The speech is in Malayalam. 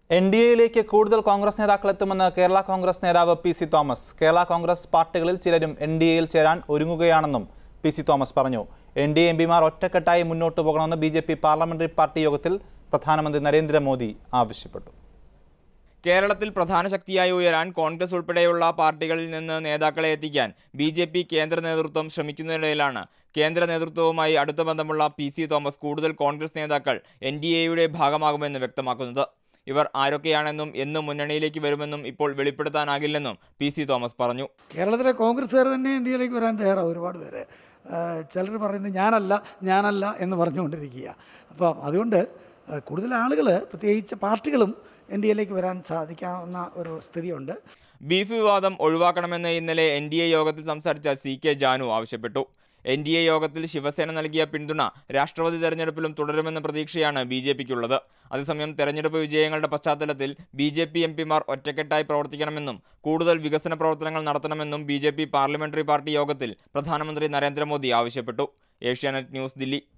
എൻ ഡി എയിലേക്ക് കൂടുതൽ കോൺഗ്രസ് നേതാക്കൾ എത്തുമെന്ന് കേരള കോൺഗ്രസ് നേതാവ് P C Thomas Kerala Congress പാർട്ടികളിൽ ചിലരും എൻ ഡി എയിൽ ചേരാൻ ഒരുങ്ങുകയാണെന്നും പി സി തോമസ് പറഞ്ഞു എൻ ഡി എ എം പിമാർ ഒറ്റക്കെട്ടായി മുന്നോട്ട് പോകണമെന്ന് B J P parliamentary party യോഗത്തിൽ പ്രധാനമന്ത്രി നരേന്ദ്രമോദി ആവശ്യപ്പെട്ടു കേരളത്തിൽ പ്രധാന ശക്തിയായി ഉയരാൻ കോൺഗ്രസ് ഉൾപ്പെടെയുള്ള പാർട്ടികളിൽ നിന്ന് നേതാക്കളെ എത്തിക്കാൻ ബി ജെ പി കേന്ദ്ര നേതൃത്വം ശ്രമിക്കുന്നതിനിടയിലാണ് കേന്ദ്ര നേതൃത്വവുമായി അടുത്ത ബന്ധമുള്ള പി സി തോമസ് കൂടുതൽ കോൺഗ്രസ് നേതാക്കൾ എൻ ഡി എയുടെ ഭാഗമാകുമെന്ന് വ്യക്തമാക്കുന്നത് ഇവർ ആരൊക്കെയാണെന്നും എന്ന് മുന്നണിയിലേക്ക് വരുമെന്നും ഇപ്പോൾ വെളിപ്പെടുത്താനാകില്ലെന്നും പി സി തോമസ് പറഞ്ഞു കേരളത്തിലെ കോൺഗ്രസ്സുകാർ തന്നെ ഇന്ത്യയിലേക്ക് വരാൻ തയ്യാറാണ് ഒരുപാട് പേര് ചിലർ പറയുന്നത് ഞാനല്ല ഞാനല്ല എന്ന് പറഞ്ഞുകൊണ്ടിരിക്കുക അപ്പോൾ അതുകൊണ്ട് ആ, കൂടുതൽ ആളുകൾ പ്രത്യേകിച്ച് പാർട്ടികളും എൻ ഡി എയിലേക്ക് വരാൻ സാധിക്കാവുന്ന ഒരു സ്ഥിതിയുണ്ട് ബീഫ് വിവാദം ഒഴിവാക്കണമെന്ന് ഇന്നലെ എൻ ഡി എ യോഗത്തിൽ സംസാരിച്ച സി കെ ജാനു ആവശ്യപ്പെട്ടു എൻ ഡി എ യോഗത്തിൽ ശിവസേന നൽകിയ പിന്തുണ രാഷ്ട്രപതി തെരഞ്ഞെടുപ്പിലും തുടരുമെന്ന പ്രതീക്ഷയാണ് ബി ജെ പിക്കുള്ളത് അതേസമയം തെരഞ്ഞെടുപ്പ് വിജയങ്ങളുടെ പശ്ചാത്തലത്തിൽ ബി ജെ പി എം പിമാർ ഒറ്റക്കെട്ടായി പ്രവർത്തിക്കണമെന്നും കൂടുതൽ വികസന പ്രവർത്തനങ്ങൾ നടത്തണമെന്നും B J P parliamentary party യോഗത്തിൽ പ്രധാനമന്ത്രി നരേന്ദ്രമോദി ആവശ്യപ്പെട്ടു ഏഷ്യാനെറ്റ് ന്യൂസ് ദില്ലി